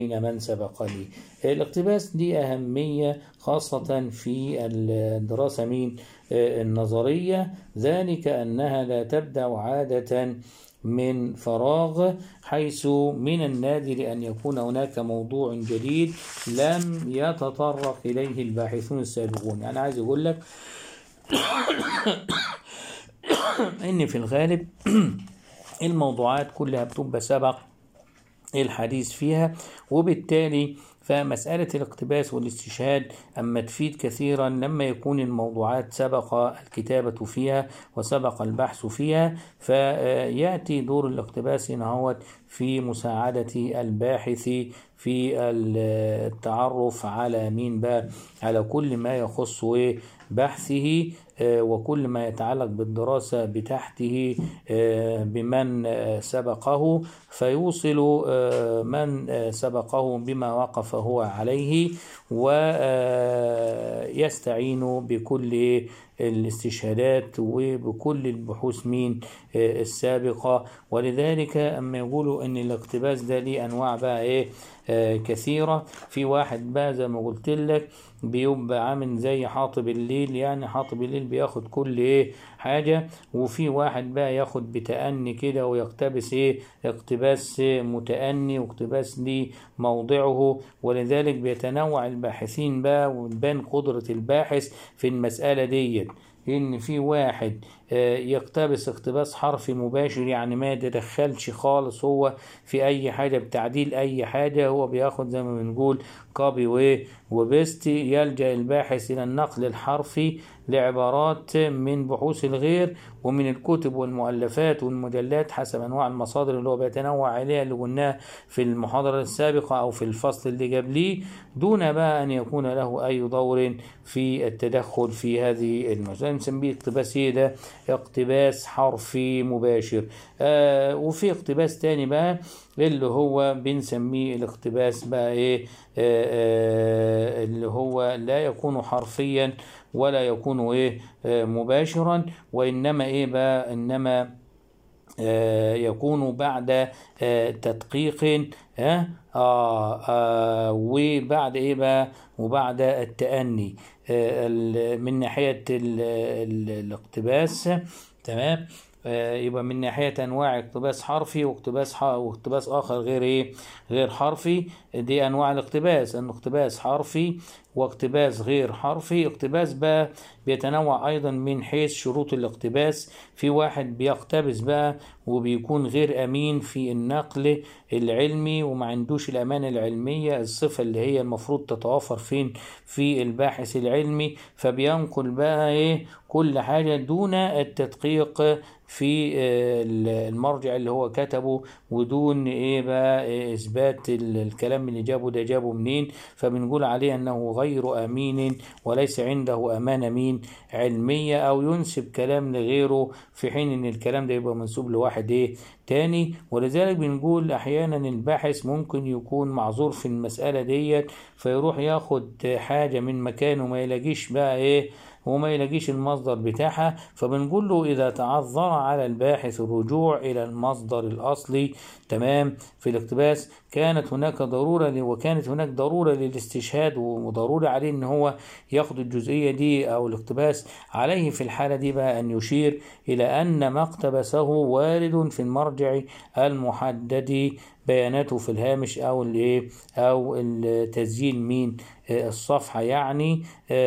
بين من سبقني الاقتباس دي أهمية خاصة في الدراسة من النظرية ذلك أنها لا تبدأ عادة من فراغ حيث من النادر أن يكون هناك موضوع جديد لم يتطرق إليه الباحثون السابقون يعني عايز أقول لك إن في الغالب الموضوعات كلها بتبقى سبق الحديث فيها وبالتالي فمسألة الاقتباس والاستشهاد أما تفيد كثيرا لما يكون الموضوعات سبق الكتابة فيها وسبق البحث فيها فيأتي دور الاقتباس هنا في مساعدة الباحث في التعرف على مين بقى على كل ما يخص بحثه وكل ما يتعلق بالدراسة بتحته بمن سبقه فيوصل من سبقه بما وقف هو عليه ويستعين بكل الاستشهادات وبكل البحوث من السابقة ولذلك أما يقولوا أن الاقتباس ده ليه أنواع بقى إيه كثيرة في واحد بقى زي ما قلت لك بيبقى عامل زي حاطب الليل يعني حاطب الليل بياخد كل ايه حاجة وفي واحد بقى ياخد بتأني كده ويقتبس ايه اقتباس متأني واقتباس ليه موضعه ولذلك بيتنوع الباحثين بقى وتبان قدرة الباحث في المسألة ديت ان في واحد يقتبس اقتباس حرفي مباشر يعني ما يتدخلش خالص هو في اي حاجه بتعديل اي حاجه هو بياخد زي ما بنقول كوبي وايه وبيست يلجا الباحث الى النقل الحرفي لعبارات من بحوث الغير ومن الكتب والمؤلفات والمجلات حسب انواع المصادر اللي هو بيتنوع عليها اللي قلناها في المحاضره السابقه او في الفصل اللي قبليه دون بقى ان يكون له اي دور في التدخل في هذه المسألة نسميه اقتباس ايه ده اقتباس حرفي مباشر آه وفي اقتباس تاني بقى اللي هو بنسميه الاقتباس بقى ايه آه آه اللي هو لا يكون حرفيا ولا يكون ايه آه مباشرا وانما ايه بقى انما آه يكون بعد آه تدقيق آه آه آه وبعد ايه بقى وبعد التأني آه من ناحية ال ال الاقتباس تمام آه يبقى من ناحية أنواع اقتباس حرفي واقتباس واقتباس آخر غير إيه؟ غير حرفي دي أنواع الاقتباس إنه اقتباس حرفي واقتباس غير حرفي اقتباس بقى بيتنوع أيضا من حيث شروط الاقتباس في واحد بيقتبس بقى وبيكون غير أمين في النقل العلمي وما عندوش الأمانة العلمية الصفة اللي هي المفروض تتوفر فين في الباحث العلمي فبينقل بقى إيه كل حاجة دون التدقيق في المرجع اللي هو كتبه ودون ايه بقى اثبات الكلام اللي جابه ده جابه منين فبنقول عليه انه غير امين وليس عنده امانه مين علميه او ينسب كلام لغيره في حين ان الكلام ده يبقى منسوب لواحد ايه تاني ولذلك بنقول احيانا الباحث ممكن يكون معذور في المساله ديت فيروح ياخد حاجه من مكانه ما يلاقيش بقى ايه وما يلاقيش المصدر بتاعها فبنقول له إذا تعذر على الباحث الرجوع إلى المصدر الأصلي تمام في الاقتباس كانت هناك ضرورة وكانت هناك ضرورة للاستشهاد وضرورة عليه إن هو ياخد الجزئية دي أو الاقتباس عليه في الحالة دي بقى أن يشير إلى أن ما اقتبسه وارد في المرجع المحدد بياناته في الهامش او الايه او التسجيل مين الصفحه يعني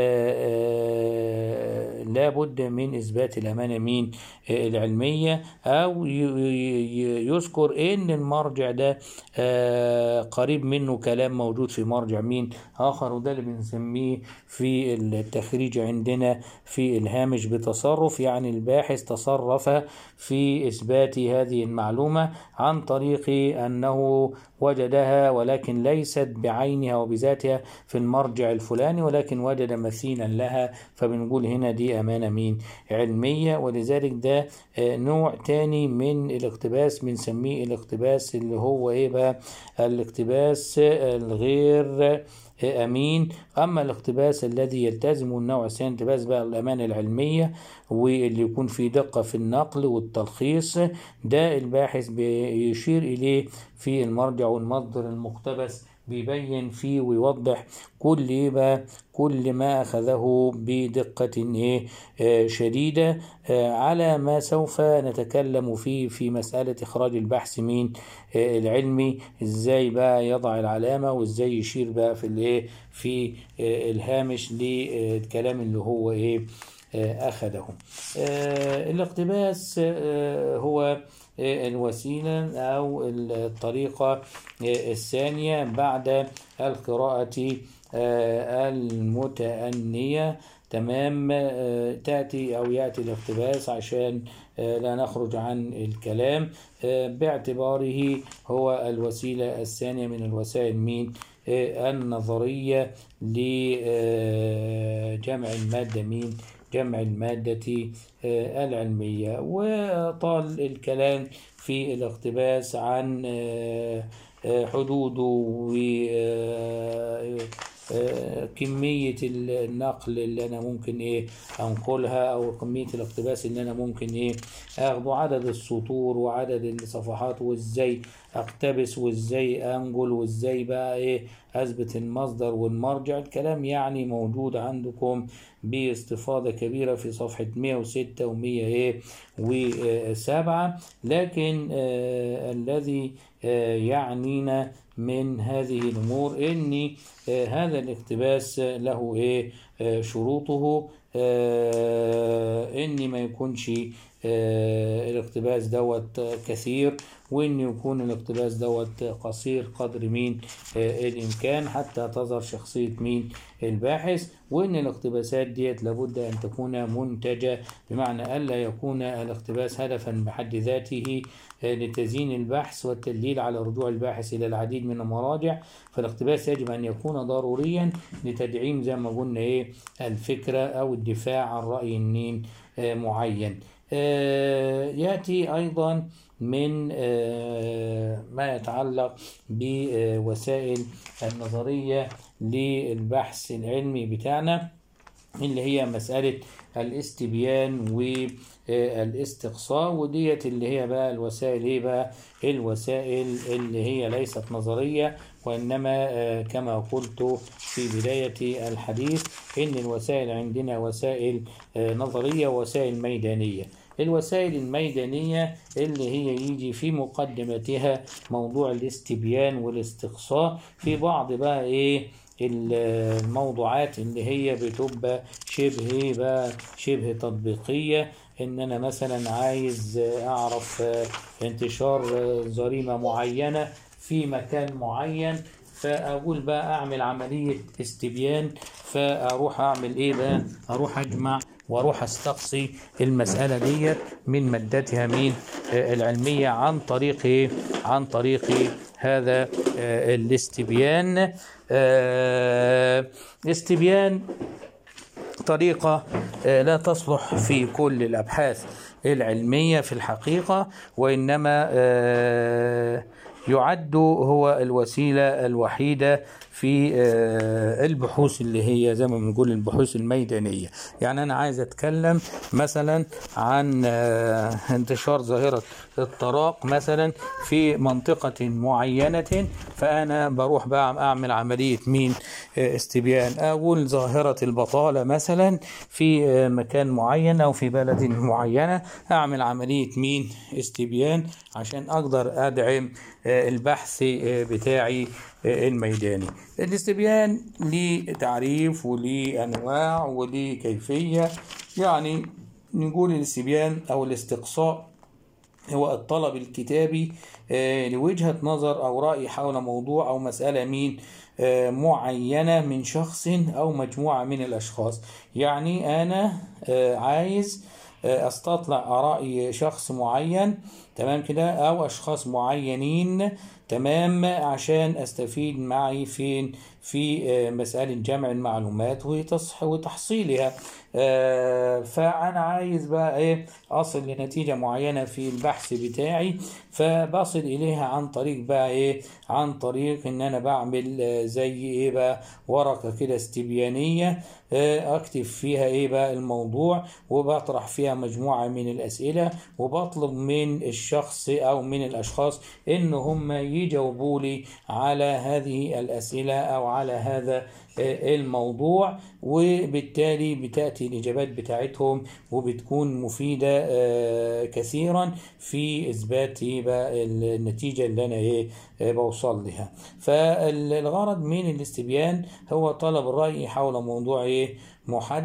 لابد من اثبات الامانه مين العلميه او يذكر ان المرجع ده قريب منه كلام موجود في مرجع مين اخر وده اللي بنسميه في التخريج عندنا في الهامش بتصرف يعني الباحث تصرف في اثبات هذه المعلومه عن طريق انه وجدها ولكن ليست بعينها وبذاتها في المرجع الفلاني ولكن وجد مثيلا لها فبنقول هنا دي أمانة مين علمية ولذلك ده نوع تاني من الاقتباس بنسميه الاقتباس اللي هو ايه بقى الاقتباس الغير امين اما الاقتباس الذي يلتزم النوع الثاني اقتباس بقى الامانه العلميه واللي يكون فيه دقه في النقل والتلخيص ده الباحث بيشير اليه في المرجع والمصدر المقتبس بيبين فيه ويوضح كل إيه بقى كل ما أخذه بدقة إيه آه، شديدة آه، على ما سوف نتكلم فيه في مسألة إخراج البحث من آه، العلمي إزاي بقى يضع العلامة وإزاي يشير بقى في الإيه في آه، الهامش للكلام اللي هو إيه آه، أخذه آه، الاقتباس آه، هو آه، الوسيلة أو الطريقة آه، الثانية بعد القراءة آه، المتأنية تمام آه، تأتي أو يأتي الاقتباس عشان آه، لا نخرج عن الكلام آه، باعتباره هو الوسيلة الثانية من الوسائل مين آه، النظرية لجمع المادة مين جمع المادة آه، العلمية وطال الكلام في الاقتباس عن آه، آه، حدوده و آه، آه، كمية النقل اللي أنا ممكن إيه أنقلها أو كمية الاقتباس اللي أنا ممكن إيه أخده عدد السطور وعدد الصفحات وإزاي أقتبس وإزاي أنقل وإزاي بقى إيه أثبت المصدر والمرجع الكلام يعني موجود عندكم باستفاضة كبيرة في صفحة 106 و 107 لكن آه الذي آه يعنينا من هذه الأمور إن آه هذا الاقتباس له إيه آه شروطه آه إن ما يكونش آه الاقتباس دوت كثير وإن يكون الاقتباس دوت قصير قدر مين آه الإمكان حتى تظهر شخصية مين الباحث وإن الاقتباسات ديت لابد أن تكون منتجة بمعنى ألا يكون الاقتباس هدفا بحد ذاته آه لتزيين البحث والتدليل على رجوع الباحث إلى العديد من المراجع فالاقتباس يجب أن يكون ضروريا لتدعيم زي ما قلنا إيه الفكرة أو الدفاع عن رأي مين آه معين آه يأتي أيضا من آه ما يتعلق بوسائل النظرية للبحث العلمي بتاعنا اللي هي مسألة الاستبيان والاستقصاء وديت اللي هي بقى الوسائل ايه بقى الوسائل اللي هي ليست نظرية وإنما آه كما قلت في بداية الحديث إن الوسائل عندنا وسائل آه نظرية ووسائل ميدانية الوسائل الميدانية اللي هي يجي في مقدمتها موضوع الاستبيان والاستقصاء في بعض بقى ايه الموضوعات اللي هي بتبقى شبه بقى شبه تطبيقية ان انا مثلا عايز اعرف انتشار جريمة معينة في مكان معين فاقول بقى اعمل عملية استبيان فاروح اعمل ايه بقى اروح اجمع واروح استقصي المسألة ديت من مادتها مين العلمية عن طريق ايه عن طريق هذا الاستبيان استبيان طريقة لا تصلح في كل الأبحاث العلمية في الحقيقة وإنما يعد هو الوسيلة الوحيدة في البحوث اللي هي زي ما بنقول البحوث الميدانية يعني أنا عايز أتكلم مثلا عن انتشار ظاهرة الطلاق مثلا في منطقة معينة فأنا بروح بقى أعمل عملية مين استبيان أقول ظاهرة البطالة مثلا في مكان معين أو في بلد معينة أعمل عملية مين استبيان عشان أقدر أدعم البحث بتاعي الميداني الاستبيان ليه تعريف وليه أنواع وليه كيفية يعني نقول الاستبيان أو الاستقصاء هو الطلب الكتابي لوجهة نظر أو رأي حول موضوع أو مسألة مين معينة من شخص أو مجموعة من الأشخاص يعني أنا عايز استطلع آراء شخص معين تمام كده أو أشخاص معينين تمام عشان أستفيد معي فين في مسألة جمع المعلومات وتحصيلها فأنا عايز بقى إيه أصل لنتيجة معينة في البحث بتاعي فبصل إليها عن طريق بقى إيه عن طريق إن أنا بعمل زي إيه بقى ورقة كده استبيانية أكتب فيها إيه بقى الموضوع وبطرح فيها مجموعة من الأسئلة وبطلب من الشخص أو من الأشخاص إن هم يجاوبوا لي على هذه الأسئلة أو على هذا الموضوع وبالتالي بتأتي الإجابات بتاعتهم وبتكون مفيدة كثيرا في إثبات النتيجة اللي أنا إيه بوصل لها فالغرض من الاستبيان هو طلب الرأي حول موضوع إيه محدد